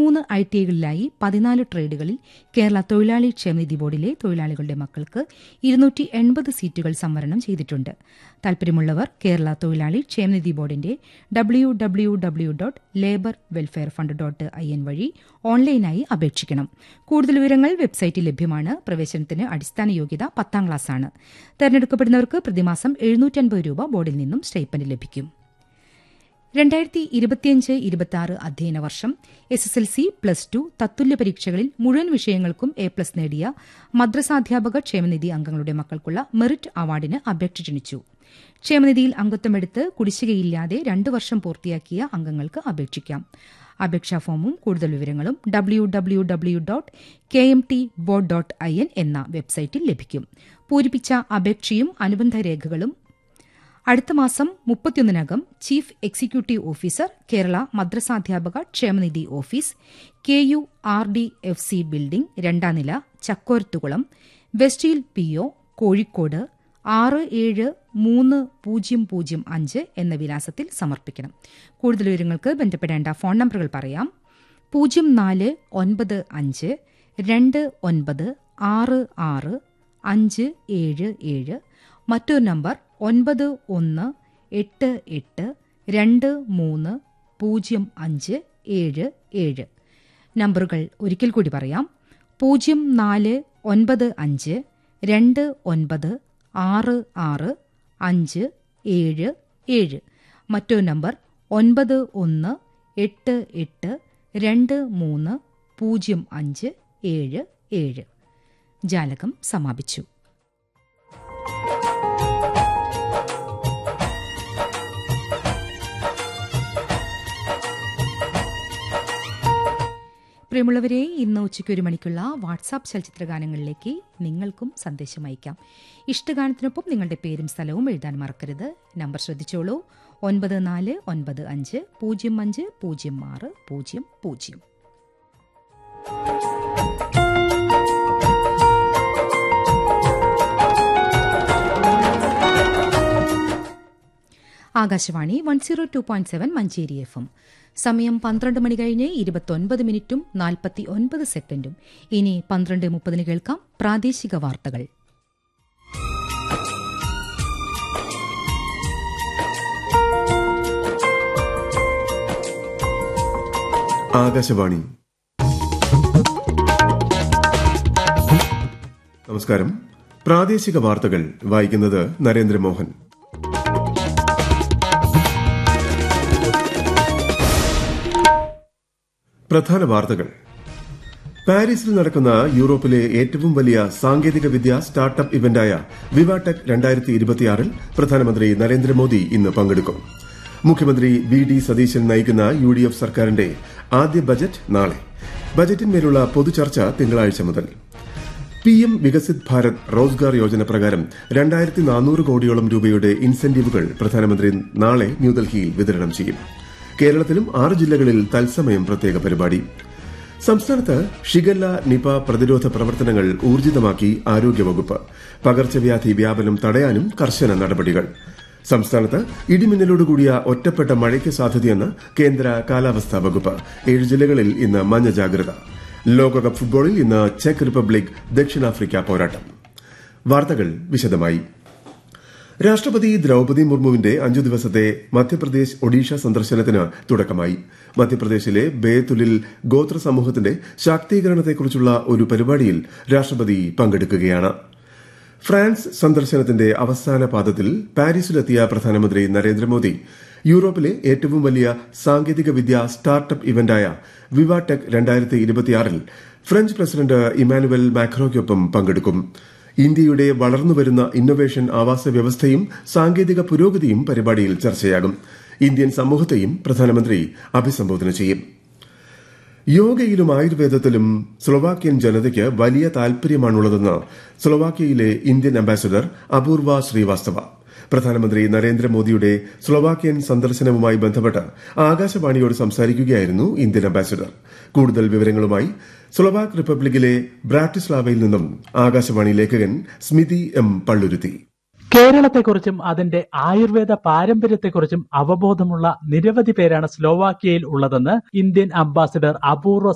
പതിമൂന്ന് I T ഐകളിലായി പതിനാല് ട്രേഡുകളിൽ കേരള തൊഴിലാളി ക്ഷേമനിധി ബോർഡിലെ തൊഴിലാളികളുടെ മക്കൾക്ക് ഇരുന്നൂറ്റി എൺപത് സീറ്റുകൾ സംവരണം ചെയ്തിട്ടുണ്ട് താൽപര്യമുള്ളവർ കേരള തൊഴിലാളി ക്ഷേമനിധി ബോർഡിന്റെ W W W dot labour welfare fund dot I N വഴി ഓൺലൈനായി അപേക്ഷിക്കണം കൂടുതൽ വിവരങ്ങൾ വെബ്സൈറ്റിൽ ലഭ്യമാണ് പ്രവേശനത്തിന് അടിസ്ഥാന യോഗ്യത പത്താം ക്ലാസ്സാണ് തെരഞ്ഞെടുക്കപ്പെടുന്നവർക്ക് പ്രതിമാസം എഴുന്നൂറ്റൻപത് രൂപ ബോർഡിൽ നിന്നും സ്റ്റൈപ്പൻഡ് ലഭിക്കും രണ്ടായിരത്തി ഇരുപത്തിയഞ്ച് ഇരുപത്തിയാറ് അധ്യയന വർഷം S S L C plus two തത്തുല്യ പരീക്ഷകളിൽ മുഴുവൻ വിഷയങ്ങൾക്കും എ പ്ലസ് നേടിയ മദ്രസാധ്യാപക ക്ഷേമനിധി അംഗങ്ങളുടെ മക്കൾക്കുള്ള മെറിറ്റ് അവാർഡിന് അപേക്ഷ ക്ഷണിച്ചു ക്ഷേമനിധിയിൽ അംഗത്വമെടുത്ത് കുടിശ്ശികയില്ലാതെ രണ്ടു വർഷം പൂർത്തിയാക്കിയ അംഗങ്ങൾക്ക് അപേക്ഷിക്കാം അപേക്ഷാ ഫോമും കൂടുതൽ വിവരങ്ങളും W W W dot K M T board dot I N എന്ന വെബ്സൈറ്റിൽ ലഭിക്കും പൂരിപ്പിച്ച അപേക്ഷയും അനുബന്ധ രേഖകളും അടുത്ത മാസം മുപ്പത്തിയൊന്നിനകം ചീഫ് എക്സിക്യൂട്ടീവ് ഓഫീസർ കേരള മദ്രസാധ്യാപക ക്ഷേമനിധി office K U R D F C building രണ്ടാം നില Chakkorathukulam West Hill P O Kozhikode ആറ് ഏഴ് മൂന്ന് പൂജ്യം പൂജ്യം അഞ്ച് എന്ന വിലാസത്തിൽ സമർപ്പിക്കണം കൂടുതൽ വിവരങ്ങൾക്ക് ബന്ധപ്പെടേണ്ട ഫോൺ നമ്പറുകൾ പറയാം പൂജ്യം നാല് ഒൻപത് അഞ്ച് രണ്ട് ഒൻപത് ആറ് ആറ് അഞ്ച് ഏഴ് ഏഴ് മറ്റൊരു നമ്പർ ഒൻപത് ഒന്ന് എട്ട് എട്ട് രണ്ട് മൂന്ന് പൂജ്യം അഞ്ച് ഏഴ് ഏഴ് നമ്പറുകൾ ഒരിക്കൽ കൂടി പറയാം പൂജ്യം നാല് ഒൻപത് അഞ്ച് രണ്ട് ഒൻപത് ആറ് ആറ് അഞ്ച് ഏഴ് ഏഴ് മറ്റൊരു നമ്പർ ഒൻപത് ഒന്ന് എട്ട് എട്ട് രണ്ട് മൂന്ന് പൂജ്യം അഞ്ച് ഏഴ് ഏഴ് ജാലകം സമാപിച്ചു പ്രിയമുള്ളവരെ ഇന്ന് ഉച്ചയ്ക്ക് ഒരു മണിക്കുള്ള വാട്സാപ്പ് ചലച്ചിത്രഗാനങ്ങളിലേക്ക് നിങ്ങൾക്കും സന്ദേശം അയക്കാം ഇഷ്ടഗാനത്തിനൊപ്പം നിങ്ങളുടെ പേരും സ്ഥലവും എഴുതാൻ മറക്കരുത് നമ്പർ ശ്രദ്ധിച്ചോളൂ ഒൻപത് നാല് ഒൻപത് അഞ്ച് പൂജ്യം അഞ്ച് പൂജ്യം ആറ് പൂജ്യം പൂജ്യം Akashvani one zero two point seven Manjeri F M സമയം പന്ത്രണ്ട് മണി കഴിഞ്ഞ് ഇരുപത്തൊൻപത് മിനിറ്റും നാൽപ്പത്തി ഒൻപത് സെക്കൻഡും ഇനി പന്ത്രണ്ട് മുപ്പതിന് കേൾക്കാം പ്രാദേശിക വാർത്തകൾ ആകാശവാണി നമസ്കാരം പ്രാദേശിക വാർത്തകൾ വായിക്കുന്നത് നരേന്ദ്രമോഹൻ പ്രധാന വാർത്തകൾ പാരീസിൽ നടക്കുന്ന യൂറോപ്പിലെ ഏറ്റവും വലിയ സാങ്കേതിക വിദ്യ സ്റ്റാർട്ടപ്പ് ഇവന്റായ വിവാടെക് രണ്ടായിരത്തി ഇരുപത്തിയാറിൽ പ്രധാനമന്ത്രി നരേന്ദ്രമോദി ഇന്ന് പങ്കെടുക്കും മുഖ്യമന്ത്രി വി ഡി സതീശൻ നയിക്കുന്ന യു ഡി എഫ് സർക്കാരിന്റെ ആദ്യ ബജറ്റ് നാളെ ബജറ്റിന്മേലുള്ള പൊതുചർച്ച തിങ്കളാഴ്ച മുതൽ പി എം വികസിത് ഭാരത് റോസ്ഗാർ യോജന പ്രകാരം രണ്ടായിരത്തി നാനൂറ് കോടിയോളം രൂപയുടെ ഇൻസെന്റീവുകൾ പ്രധാനമന്ത്രി നാളെ ന്യൂഡൽഹിയിൽ വിതരണം ചെയ്യും കേരളത്തിലും ആറ് ജില്ലകളിൽ തത്സമയം പ്രത്യേക പരിപാടി സംസ്ഥാനത്ത് ഷിഗല്ല നിപ പ്രതിരോധ പ്രവർത്തനങ്ങൾ ഊർജിതമാക്കി ആരോഗ്യവകുപ്പ് പകർച്ചവ്യാധി വ്യാപനം തടയാനും കർശന നടപടികൾ സംസ്ഥാനത്ത് ഇടിമിന്നലോടുകൂടിയ ഒറ്റപ്പെട്ട മഴയ്ക്ക് സാധ്യതയെന്ന് കേന്ദ്ര കാലാവസ്ഥാ വകുപ്പ് ഏഴ് ജില്ലകളിൽ ഇന്ന് മഞ്ഞ ജാഗ്രത ലോകകപ്പ് ഫുട്ബോളിൽ ഇന്ന് ചെക്ക് റിപ്പബ്ലിക് ദക്ഷിണാഫ്രിക്ക പോരാട്ടം വാർത്തകൾ വിശദമായി രാഷ്ട്രപതി ദ്രൌപതി മുർമുവിന്റെ അഞ്ചു ദിവസത്തെ മധ്യപ്രദേശ് ഒഡീഷ സന്ദർശനത്തിന് തുടക്കമായി മധ്യപ്രദേശിലെ ബേതുലിൽ ഗോത്ര സമൂഹത്തിന്റെ ശാക്തീകരണത്തെക്കുറിച്ചുള്ള ഒരു പരിപാടിയിൽ രാഷ്ട്രപതി പങ്കെടുക്കുകയാണ് ഫ്രാൻസ് സന്ദർശനത്തിന്റെ അവസാന പാദത്തിൽ പാരീസിലെത്തിയ പ്രധാനമന്ത്രി നരേന്ദ്രമോദി യൂറോപ്പിലെ ഏറ്റവും വലിയ സാങ്കേതിക വിദ്യ സ്റ്റാർട്ടപ്പ് ഇവന്റായ വിവാടെക് രണ്ടായിരത്തി ഇരുപത്തിയാറിൽ ഫ്രഞ്ച് പ്രസിഡന്റ് ഇമാനുവൽ മാക്രോയ്ക്കൊപ്പം പങ്കെടുക്കും ഇന്ത്യയുടെ വളർന്നുവരുന്ന ഇന്നൊവേഷൻ ആവാസ വ്യവസ്ഥയും സാങ്കേതിക പുരോഗതിയും പരിപാടിയിൽ ചർച്ചയാകും ഇന്ത്യൻ സമൂഹത്തെയും പ്രധാനമന്ത്രി അഭിസംബോധന ചെയ്യും യോഗയിലും ആയുർവേദത്തിലും സ്ലൊവാക്യൻ ജനതയ്ക്ക് വലിയ താൽപര്യമാണുള്ളതെന്ന് സ്ലൊവാക്യയിലെ ഇന്ത്യൻ അംബാസഡർ അപൂർവ ശ്രീവാസ്തവ പ്രധാനമന്ത്രി നരേന്ദ്രമോദിയുടെ സ്ലൊവാക്യൻ സന്ദർശനവുമായി ബന്ധപ്പെട്ട് ആകാശവാണിയോട് സംസാരിക്കുകയായിരുന്നു ഇന്ത്യൻ അംബാസഡർ കൂടുതൽ വിവരങ്ങളുമായി സ്ലൊവാക് റിപ്പബ്ലിക്കിലെ ബ്രാറ്റിസ്ലാവയിൽ നിന്നും ആകാശവാണി ലേഖകൻ സ്മിതി എം പള്ളുരുത്തി കേരളത്തെക്കുറിച്ചും അതിന്റെ ആയുർവേദ പാരമ്പര്യത്തെക്കുറിച്ചും അവബോധമുള്ള നിരവധി പേരാണ് സ്ലോവാക്യയിൽ ഉള്ളതെന്ന് ഇന്ത്യൻ അംബാസിഡർ അപൂർവ